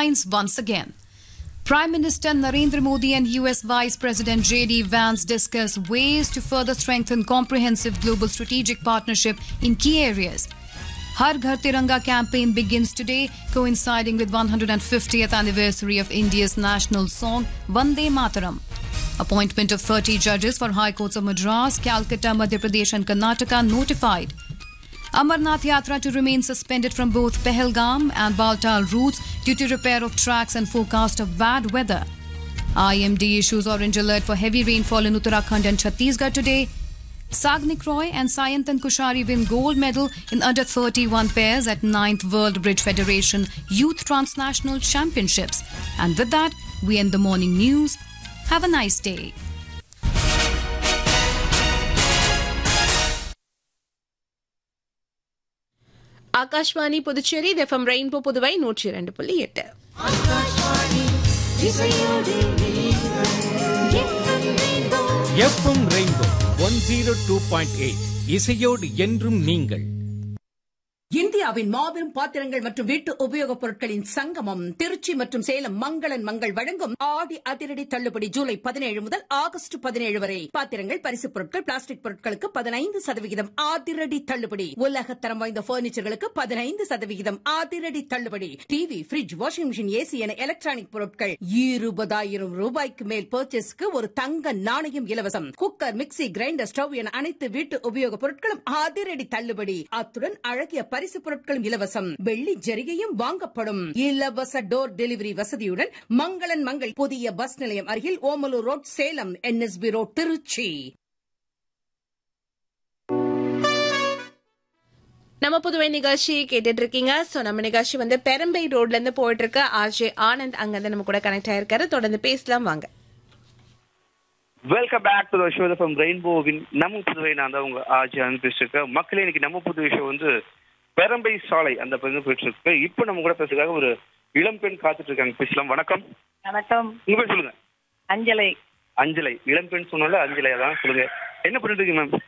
headlines once again. Prime Minister Narendra Modi and US Vice President JD Vance discuss ways to further strengthen comprehensive global strategic partnership in key areas. Har Ghar Tiranga campaign begins today, coinciding with 150th anniversary of India's national song Vande Mataram. Appointment of 30 judges for High Courts of Madras, Calcutta, Madhya Pradesh and Karnataka notified. Amarnath Yatra to remain suspended from both Pehelgam and Baltal routes due to repair of tracks and forecast of bad weather. IMD issues orange alert for heavy rainfall in Uttarakhand and Chhattisgarh today. Sagnik Roy and Sayantan Kushari win gold medal in under 31 pairs at 9th World Bridge Federation Youth Transnational Championships. And with that, we end the morning news. Have a nice day. Akashvani Puducherry FM rainbow Puduvai நூற்றி இரண்டு புள்ளி எட்டு FM rainbow one zero two point eight இசையோடு என்றும் நீங்கள் இந்தியாவின் மாபெரும் பாத்திரங்கள் மற்றும் வீட்டு உபயோகப் பொருட்களின் சங்கமம் திருச்சி மற்றும் சேலம் மங்களன் மங்கள் வழங்கும் ஆடி அதிரடி தள்ளுபடி ஜூலை பதினேழு முதல் ஆகஸ்ட் பதினேழு வரை பாத்திரங்கள் பரிசுப் பொருட்கள் பிளாஸ்டிக் பொருட்களுக்கு பதினைந்து சதவிகிதம் அதிரடி தள்ளுபடி உலகத்தரம் வாய்ந்த பர்னிச்சர்களுக்கு பதினைந்து சதவிகிதம் அதிரடி தள்ளுபடி TV fridge washing machine AC என எலக்ட்ரானிக் பொருட்கள் இருபதாயிரம் ரூபாய்க்கு மேல் பர்ச்சேஸ்க்கு ஒரு தங்க நாணயம் இலவசம் குக்கர் மிக்ஸி கிரைண்டர் ஸ்டவ் என அனைத்து வீட்டு உபயோகப் பொருட்களும் அதிரடி தள்ளுபடி அத்துடன் அழகிய பரிசு பொருட்களும் இலவசம் வெள்ளி ஜரிகையும் வாங்கப்படும் இலவச டோர் டெலிவரி வசதியுடன் மங்களன் மங்கள் புதிய பஸ் நிலையம் அருகில் Omalur road Salem NSB road Trichy நம்ம புதுவை நிகழ்ச்சி கேட்டுட்டு இருக்கீங்க சோ நம்ம நிகழ்ச்சி வந்து பெரம்பை ரோட்ல இருந்து போயிட்டு இருக்கு ஆர்ஜே ஆனந்த் அங்க இருந்து நம்ம கூட கனெக்ட் ஆயிருக்காரு தொடர்ந்து பேசலாம் வாங்க welcome back to the show from ரெயின்போவின் நம்ம புதுவை நான் தான் உங்க ஆஜி அனுப்பிச்சிருக்கேன் மக்களே இன்னைக்கு நம்ம புதுவை ஷோ வந்து பெரம்பை சாலை அந்த பகுதியில் போயிட்டு இருக்கு இப்போ நம்ம கூட பேசுறதுக்காக ஒரு இளம் பெண் காத்துட்டு இருக்காங்க பேசலாம் வணக்கம் வணக்கம் உங்க பேர் சொல்லுங்க அஞ்சலை அஞ்சலை இளம் பெண் சொன்னால அஞ்சலை அதான் சொல்லுங்க என்ன பண்ணிட்டு இருக்கீங்க மேம்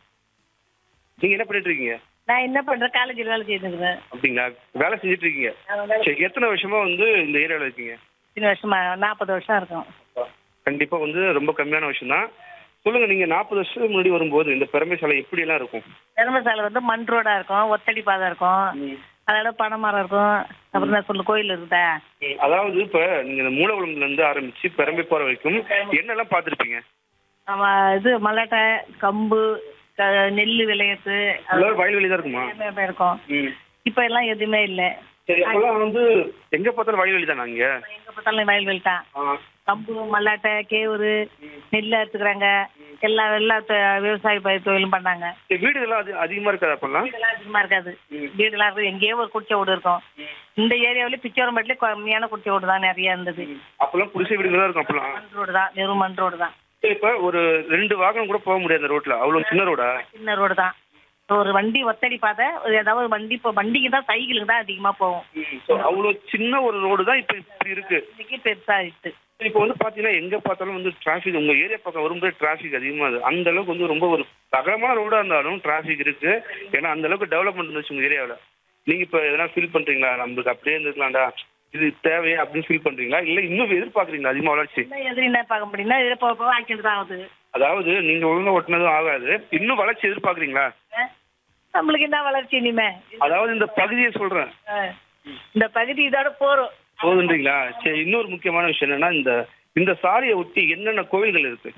நீங்க என்ன பண்ணிட்டு இருக்கீங்க நான் என்ன பண்றேன் காலேஜில் வேலை செய்துருக்கிறேன் அப்படிங்களா வேலை செஞ்சுட்டு இருக்கீங்க சரி எத்தனை வருஷமா வந்து இந்த ஏரியாவில் இருக்கீங்க இத்தனை வருஷமா நாற்பது வருஷம் இருக்கும் கண்டிப்பா வந்து ரொம்ப கம்மியான விஷயம் தான் சொல்லுங்க நீங்க நாற்பது வருஷத்துக்கு முன்னாடி வரும்போது இந்த பெரம்பை சாலை எப்படி எல்லாம் இருக்கும் பெருமசாலை வந்து மண் ரோடா இருக்கும் ஒத்தடி பாதை இருக்கும் அதோட பனை மரம் இருக்கும் அப்புறம் நான் சொல்லு கோயில் இருக்குதா அதாவது இப்ப நீங்க இந்த மூலகுளம்ல இருந்து ஆரம்பிச்சு பெரம்பை போற வரைக்கும் என்னெல்லாம் பார்த்திருப்பீங்க நம்ம இது மல்லாட்டை கம்பு க- நெல்லு விளையத்து எல்லாரும் வயல்வெளி தான் இருக்குமா எல்லாமே இருக்கும் ம். இப்ப எல்லாம் எதுவுமே இல்ல சரி அப்பெல்லாம் வந்து எங்க பார்த்தாலும் வயல்வெளி தான் நாங்க எங்க பார்த்தாலும் வயல்வெளி தான் கம்பு மல்லாட்டை கேவுரு நெல் அறுத்துக்கிறாங்க எல்லா எல்லா தொ- விவசாய பயிர் தொழிலும் பண்ணாங்க வீடுகள்லாம் அது அதிகமா இருக்காது அப்பெல்லாம் வீடெல்லாம் அதிகமா இருக்காது வீடெல்லாம் இருக்கு எங்கேயோ ஒரு குடிச்ச வீடு இருக்கும் இந்த ஏரியாவில பிச்சவரம்பட்டில கம்மியான குடிச்ச வீடு தான் நிறைய இருந்தது அப்பெல்லாம் குடிசை வீடுகள் தான் இருக்கும் அப்பெல்லாம் மண் ரோடு தான் வெறும் மண் ரோடு தான் சரி, இப்ப ஒரு ரெண்டு வாகனம் கூட போக முடியாது அந்த ரோட்ல அவ்வளவு சின்ன ரோடா சின்ன ரோடு தான் ஒரு வண்டி ஒத்தடி பாதை ஒரு ஏதாவது ஒரு வண்டி இப்போ வண்டிக்கு தான் சைக்கிளுக்கு தான் அதிகமா போகும் So, அவ்வளவு சின்ன ஒரு ரோடு தான் இப்ப இப்படி இருக்கு இன்னைக்கு பெருசா ஆயிடுச்சு இப்போ வந்து பாத்தீங்கன்னா எங்க பார்த்தாலும் வந்து டிராஃபிக் உங்க ஏரியா பக்கம் வரும்போது டிராஃபிக் அதிகமா இருக்கு அந்த அளவுக்கு வந்து ரொம்ப ஒரு அகலமான ரோடா இருந்தாலும் டிராஃபிக் இருக்கு ஏன்னா அந்த அளவுக்கு டெவலப்மெண்ட் இருந்துச்சு உங்க ஏரியாவில் நீங்க இப்ப எதனா ஃபீல் பண்றீங்களா நம்மளுக்கு அப்படியே இருந்துக்கலாம்டா இது தேவையா அப்படின்னு ஃபீல் பண்றீங்களா இல்ல இன்னும் எதிர்பார்க்கறீங்களா அதிகமா வளர்ச்சி என்ன எதிரி என்ன பார்க்க முடியும்னா இதில் போக போக ஆக்சிடென்ட் தான் ஆகுது அதாவது நீங்க ஒழுங்கா ஒட்டினதும் ஆகாது இன்னும் வளர்ச்சி எதிர்பார்க்கறீங்களா அஹ் நம்மளுக்கு என்ன வளர்ச்சி இனிமே அதாவது இந்த பகுதியை சொல்றேன் அஹ் இந்த பகுதி இதோட போறோம் போதுன்றீங்களா சரி இன்னொரு முக்கியமான விஷயம் என்னன்னா இந்த இந்த சாலையை ஒட்டி என்னென்ன கோயில்கள் இருக்கு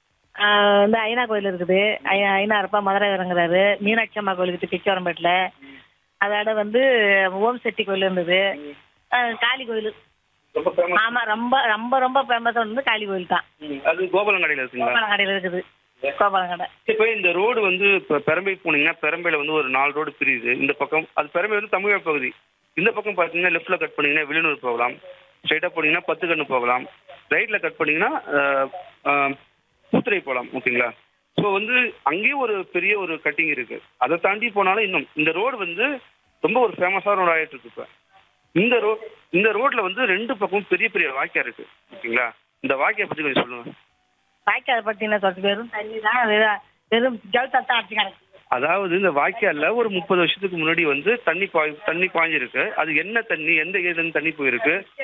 ஆஹ் இந்த ஐநா கோயில் இருக்குது ஐ- ஐநா இருப்பா மதுரை இறங்குறாரு மீனாட்சி அம்மா கோயில் இருக்குது பிச்சவரம்பேட்டில் அதோட வந்து ஓம் செட்டி கோயில் இருந்தது ஆஹ் காளி கோயில் ரொம்ப ஃபேமஸ் ஆமா ரொம்ப ரொம்ப ரொம்ப ஃபேமஸ் வந்து காளி கோயில் தான் அது கோபாலங்கடையில இருக்குங்களா கோபாலங்கடையில் இருக்குது கோபாலங்கடை இப்போ இந்த ரோடு வந்து இப்போ பெரம்பை போனீங்கன்னா பெரம்பையில வந்து ஒரு நாலு ரோடு பிரியுது இந்த பக்கம் அது பெரம்பை வந்து தமிழக பகுதி இந்த பக்கம் பார்த்தீங்கன்னா லெஃப்ட்ல கட் பண்ணீங்கன்னா விழுநூர் போகலாம் ஸ்ட்ரைட்டாக போனீங்கன்னா பத்து கண்ணு போகலாம் ரைட்ல கட் பண்ணீங்கன்னா ஆஹ், ஆஹ், பூத்துறை போகலாம் ஓகேங்களா ஸோ வந்து அங்கேயும் ஒரு பெரிய ஒரு கட்டிங் இருக்கு அதை தாண்டி போனாலும் இன்னும் இந்த ரோடு வந்து ரொம்ப ஒரு ஃபேமஸான ரோடு ஆயிட்டு இருக்கு இப்போ இந்த ரோ இந்த ரோட்ல வந்து ரெண்டு பக்கமும் பெரிய பெரிய வாய்க்கா இருக்கு ஓகேங்களா இந்த வாய்க்கா பத்தி கொஞ்சம் சொல்லுங்க வாய்க்கால் பற்றின சொல்றது வெறும் தண்ணி தான் வெறும் வெறும் ஜல் தத்தா அடிச்சு கிடக்கு அதாவது இந்த வாய்க்கால்ல ஒரு முப்பது வருஷத்துக்கு முன்னாடி வந்து தண்ணி பாய் தண்ணி பாய்ஞ்சிருக்கு அது என்ன தண்ணி எந்த ஏரியால இருந்து தண்ணி போயிருக்கு